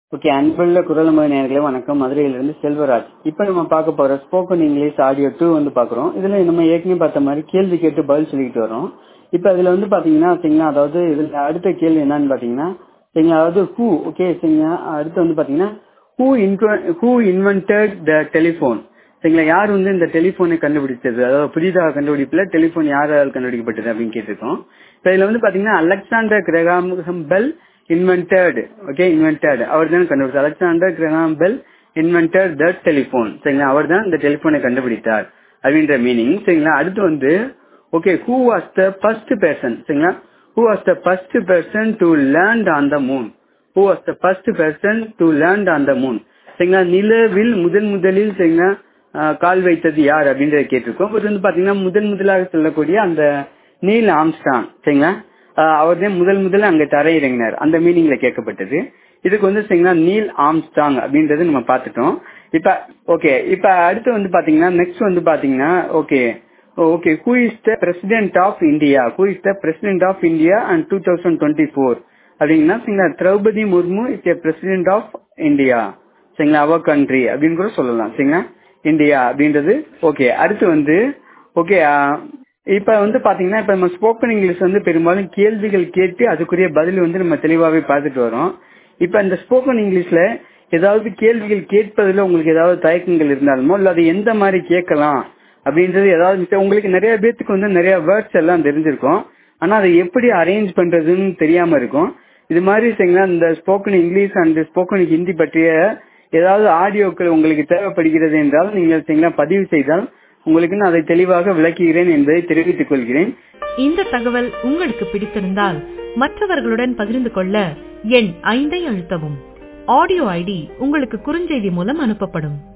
okay அன்புள்ள குரலமக நேயர்களே வணக்கம் மதுரையிலிருந்து செல்வராஜ் இப்போ நம்ம பார்க்க போற ஸ்போக்கன் இங்கிலீஷ் ஆடியோ டூ வந்து பார்க்குறோம் இதுல நம்ம ஏற்கனவே பார்த்த மாதிரி கேள்வி கேட்டு பதில் சொல்லிக்கிட்டு வரோம் இப்போ அதுல வந்து பாத்தீங்கன்னா சரிங்களா அதாவது இதுல அடுத்த கேள்வி என்னன்னு பாத்தீங்கன்னா சரிங்களா அதாவது ஹூ ஓகே சரிங்களா அடுத்து வந்து பாத்தீங்கன்னா who who invented the telephone சரிங்களா யார் வந்து இந்த டெலிஃபோனை கண்டுபிடிச்சது அதாவது புதிதாக கண்டுபிடிப்புல டெலிஃபோன் யாரால் கண்டுபிடிக்கப்பட்டது அப்படின்னு கேட்டிருக்கோம் இப்போ இதுல வந்து பாத்தீங்கன்னா Alexander Graham Bell invented okay invented அவர் தான் கண்டுபிடிச்சார் Alexander Graham Bell invented the telephone சரிங்களா அவர் தான் இந்த டெலிஃபோனை கண்டுபிடித்தார் அப்படின்ற மீனிங் சரிங்களா அடுத்து வந்து okay who was the first person சரிங்களா who was the first person to land on the moon who was the first person to land on the moon சரிங்களா நிலவில் முதன் முதலில் சரிங்களா கால் வைத்தது யார் அப்படின்றத கேட்டிருக்கோம் இது வந்து பாத்தீங்கன்னா முதன் முதலாக சொல்லக்கூடிய அந்த நீல் ஆம்ஸ்டாங் சரிங்களா அவர் தான் முதல் முதல்ல அங்க தரையிறங்கினார் அந்த மீனிங்ல கேட்கப்பட்டது இதுக்கு வந்து சரிங்களா நீல் ஆம்ஸ்டாங் அப்படின்றது நம்ம பார்த்துட்டோம் இப்ப ஓகே இப்ப அடுத்து வந்து பாத்தீங்கன்னா நெக்ஸ்ட் வந்து பாத்தீங்கன்னா okay okay who is the president of India who is the president of India and two thousand twenty four அப்படிங்கன்னா சரிங்களா Droupadi Murmu is a president of India சரிங்களா அவர் கண்ட்ரி அப்படின்னு கூட சொல்லலாம் சரிங்களா இந்தியா அப்படின்றது ஓகே அடுத்து வந்து ஓகே இப்ப வந்து பாத்தீங்கன்னா இப்ப நம்ம ஸ்போக்கன் இங்கிலீஷ் வந்து பெரும்பாலும் கேள்விகள் கேட்டு அதுக்குரிய பதில் வந்து நம்ம தெளிவாவே பார்த்துட்டு வரோம் இப்ப இந்த ஸ்போக்கன் இங்கிலீஷ்ல ஏதாவது கேள்விகள் கேட்பதில் உங்களுக்கு ஏதாவது தயக்கங்கள் இருந்தாலுமோ இல்ல அது எந்த மாதிரி கேட்கலாம் அப்படின்றது ஏதாவது உங்களுக்கு நிறைய பேத்துக்கு வந்து நிறைய வேர்ட்ஸ் எல்லாம் தெரிஞ்சிருக்கும் ஆனா அதை எப்படி அரேஞ்ச் பண்றதுன்னு தெரியாம இருக்கும் இது மாதிரி சரிங்களா இந்த spoken English and spoken Hindi பற்றிய ஏதாவது ஆடியோக்கள் உங்களுக்கு தேவைப்படுகிறது என்றால் நீங்கள் சரிங்களா பதிவு செய்தால் உங்களுக்கு நான் அதை தெளிவாக விளக்குகிறேன் என்பதை தெரிவித்துக் கொள்கிறேன் இந்த தகவல் உங்களுக்கு பிடித்திருந்தால் மற்றவர்களுடன் பகிர்ந்து கொள்ள எண் ஐந்தை அழுத்தவும் ஆடியோ ஐடி உங்களுக்கு குறுஞ்செய்தி மூலம் அனுப்பப்படும்